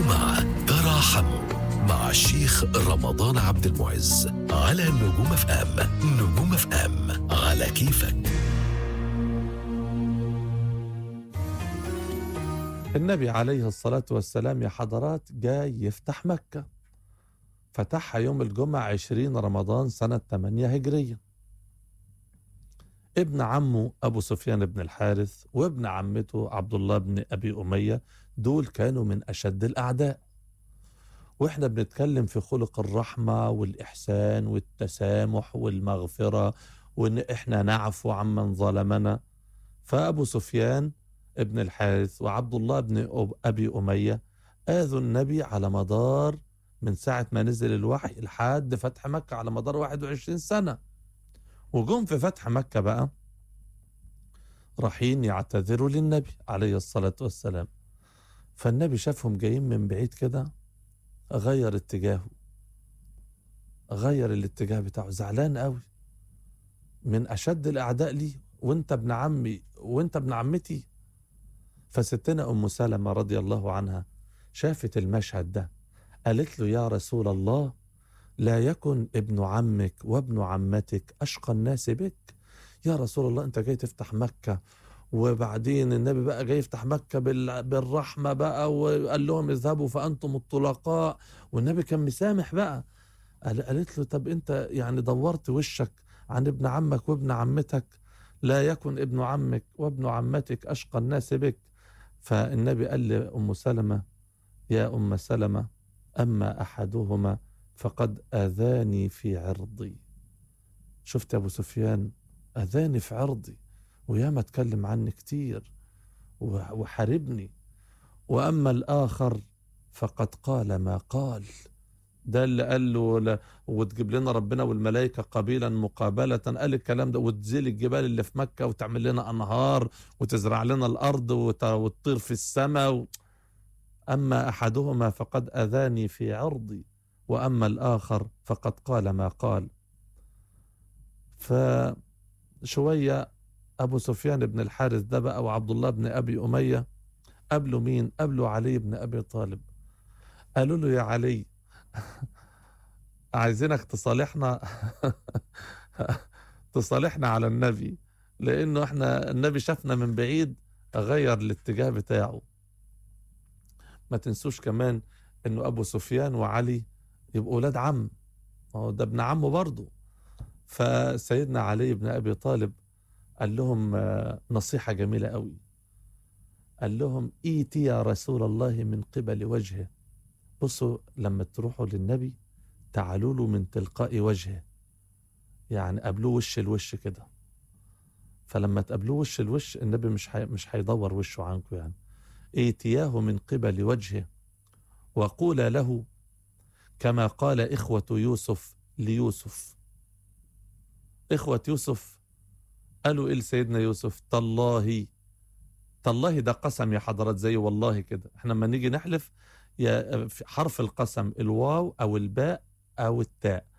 مع تراحموا مع الشيخ رمضان عبد المعز على نجوم اف ام نجوم اف ام على كيفك النبي عليه الصلاة والسلام يا حضرات جاي يفتح مكة فتحها يوم الجمعة 20 رمضان سنة 8 هجرية ابن عمه أبو سفيان بن الحارث وابن عمته عبد الله بن أبي أمية دول كانوا من أشد الأعداء وإحنا بنتكلم في خلق الرحمة والإحسان والتسامح والمغفرة وإن إحنا نعفو عمن ظلمنا فأبو سفيان ابن الحارث وعبد الله بن أب- أبي أمية آذوا النبي على مدار من ساعة ما نزل الوحي لحد فتح مكة على مدار 21 سنة وجم في فتح مكة بقى رايحين يعتذروا للنبي عليه الصلاة والسلام فالنبي شافهم جايين من بعيد كده غير اتجاهه غير الاتجاه بتاعه زعلان قوي من أشد الأعداء لي وانت ابن عمي وانت ابن عمتي فستنا أم سلمة رضي الله عنها شافت المشهد ده قالت له يا رسول الله لا يكن ابن عمك وابن عمتك أشقى الناس بك يا رسول الله أنت جاي تفتح مكة وبعدين النبي بقى جاي يفتح مكة بال- بالرحمة بقى وقال لهم اذهبوا فأنتم الطلقاء والنبي كان مسامح بقى قال- قالت له طب أنت يعني دورت وشك عن ابن عمك وابن عمتك لا يكن ابن عمك وابن عمتك أشقى الناس بك فالنبي قال لأم سلمة يا أم سلمة أما أحدهما فقد أذاني في عرضي شفت يا أبو سفيان أذاني في عرضي وياما اتكلم عني كتير وح- وحاربني وأما الآخر فقد قال ما قال ده اللي قال له لا وتجيب لنا ربنا والملائكة قبيلا مقابلة قال الكلام ده وتزيل الجبال اللي في مكة وتعمل لنا أنهار وتزرع لنا الأرض وت- وتطير في السماء و... أما أحدهما فقد أذاني في عرضي وأما الآخر فقد قال ما قال فشوية أبو سفيان بن الحارث ده بقى وعبد الله بن أبي أمية قابلوا مين؟ قابلوا علي بن أبي طالب قالوا له يا علي عايزينك تصالحنا تصالحنا على النبي لأنه احنا النبي شافنا من بعيد غير الاتجاه بتاعه ما تنسوش كمان انه ابو سفيان وعلي يبقوا ولاد عم ما هو ده ابن عمه برضه فسيدنا علي بن ابي طالب قال لهم آه، نصيحه جميله قوي قال لهم ايتي يا رسول الله من قبل وجهه بصوا لما تروحوا للنبي تعالوا له من تلقاء وجهه يعني قابلوه وش الوش كده فلما تقابلوه وش الوش النبي مش حي... مش هيدور وشه عنكم يعني ائتياه من قبل وجهه وقولا له كما قال إخوة يوسف ليوسف إخوة يوسف قالوا إيه لسيدنا يوسف تالله تالله ده قسم يا حضرات زي والله كده احنا لما نيجي نحلف يا في حرف القسم الواو أو الباء أو التاء